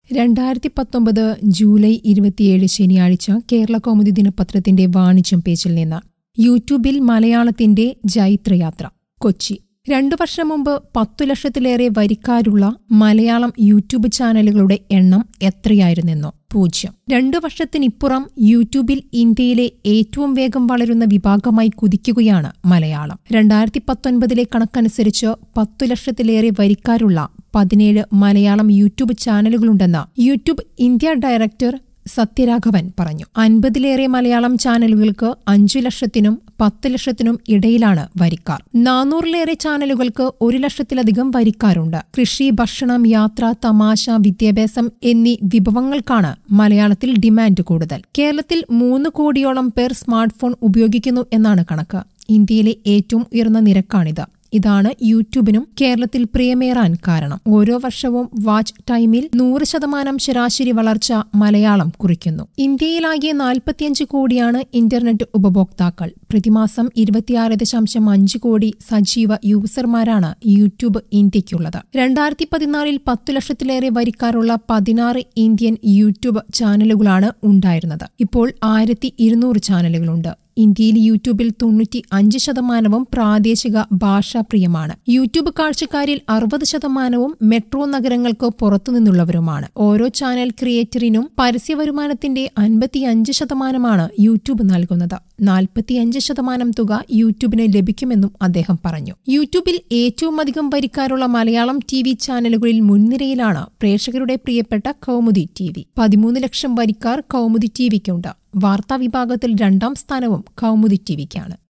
രണ്ടായിരത്തി പത്തൊമ്പത് ജൂലൈ ഇരുപത്തിയേഴ് ശനിയാഴ്ച കേരള കൗമുദി ദിനപത്രത്തിന്റെ വാണിജ്യം പേജിൽ നിന്ന് യൂട്യൂബിൽ മലയാളത്തിന്റെ ജൈത്രയാത്ര കൊച്ചി രണ്ടു വർഷം മുമ്പ് പത്തു ലക്ഷത്തിലേറെ വരിക്കാരുള്ള മലയാളം യൂട്യൂബ് ചാനലുകളുടെ എണ്ണം എത്രയായിരുന്നെന്നോ പൂജ്യം രണ്ടു വർഷത്തിനിപ്പുറം യൂട്യൂബിൽ ഇന്ത്യയിലെ ഏറ്റവും വേഗം വളരുന്ന വിഭാഗമായി കുതിക്കുകയാണ് മലയാളം രണ്ടായിരത്തി പത്തൊൻപതിലെ കണക്കനുസരിച്ച് പത്തു ലക്ഷത്തിലേറെ വരിക്കാരുള്ള പതിനേഴ് മലയാളം യൂട്യൂബ് ചാനലുകളുണ്ടെന്ന് യൂട്യൂബ് ഇന്ത്യ ഡയറക്ടർ സത്യരാഘവൻ പറഞ്ഞു അൻപതിലേറെ മലയാളം ചാനലുകൾക്ക് അഞ്ചു ലക്ഷത്തിനും പത്ത് ലക്ഷത്തിനും ഇടയിലാണ് വരിക്കാർ നാനൂറിലേറെ ചാനലുകൾക്ക് ഒരു ലക്ഷത്തിലധികം വരിക്കാരുണ്ട് കൃഷി ഭക്ഷണം യാത്ര തമാശ വിദ്യാഭ്യാസം എന്നീ വിഭവങ്ങൾക്കാണ് മലയാളത്തിൽ ഡിമാൻഡ് കൂടുതൽ കേരളത്തിൽ മൂന്ന് കോടിയോളം പേർ സ്മാർട്ട്ഫോൺ ഉപയോഗിക്കുന്നു എന്നാണ് കണക്ക് ഇന്ത്യയിലെ ഏറ്റവും ഉയർന്ന നിരക്കാണിത് ഇതാണ് യൂട്യൂബിനും കേരളത്തിൽ പ്രിയമേറാൻ കാരണം ഓരോ വർഷവും വാച്ച് ടൈമിൽ നൂറ് ശതമാനം ശരാശരി വളർച്ച മലയാളം കുറിക്കുന്നു ഇന്ത്യയിലാകെ നാൽപ്പത്തിയഞ്ച് കോടിയാണ് ഇന്റർനെറ്റ് ഉപഭോക്താക്കൾ പ്രതിമാസം ഇരുപത്തിയാറ് ദശാംശം അഞ്ച് കോടി സജീവ യൂസർമാരാണ് യൂട്യൂബ് ഇന്ത്യയ്ക്കുള്ളത് രണ്ടായിരത്തി പതിനാലിൽ പത്തു ലക്ഷത്തിലേറെ വരിക്കാരുള്ള പതിനാറ് ഇന്ത്യൻ യൂട്യൂബ് ചാനലുകളാണ് ഉണ്ടായിരുന്നത് ഇപ്പോൾ ആയിരത്തി ഇരുന്നൂറ് ചാനലുകളുണ്ട് ഇന്ത്യയിൽ യൂട്യൂബിൽ തൊണ്ണൂറ്റി അഞ്ച് ശതമാനവും പ്രാദേശിക ഭാഷാപ്രിയമാണ് യൂട്യൂബ് കാഴ്ചക്കാരിൽ അറുപത് ശതമാനവും മെട്രോ നഗരങ്ങൾക്ക് പുറത്തുനിന്നുള്ളവരുമാണ് ഓരോ ചാനൽ ക്രിയേറ്ററിനും പരസ്യ വരുമാനത്തിന്റെ അൻപത്തിയഞ്ച് ശതമാനമാണ് യൂട്യൂബ് നൽകുന്നത് നാൽപ്പത്തിയഞ്ച് ശതമാനം തുക യൂട്യൂബിന് ലഭിക്കുമെന്നും അദ്ദേഹം പറഞ്ഞു യൂട്യൂബിൽ ഏറ്റവും അധികം വരിക്കാരുള്ള മലയാളം ടി വി ചാനലുകളിൽ മുൻനിരയിലാണ് പ്രേക്ഷകരുടെ പ്രിയപ്പെട്ട കൗമുദി ടി വി പതിമൂന്ന് ലക്ഷം വരിക്കാർ കൗമുദി ടിവിക്കുണ്ട് വാർത്താ വിഭാഗത്തിൽ രണ്ടാം സ്ഥാനവും കൗമുദി ടിവിക്കാണ്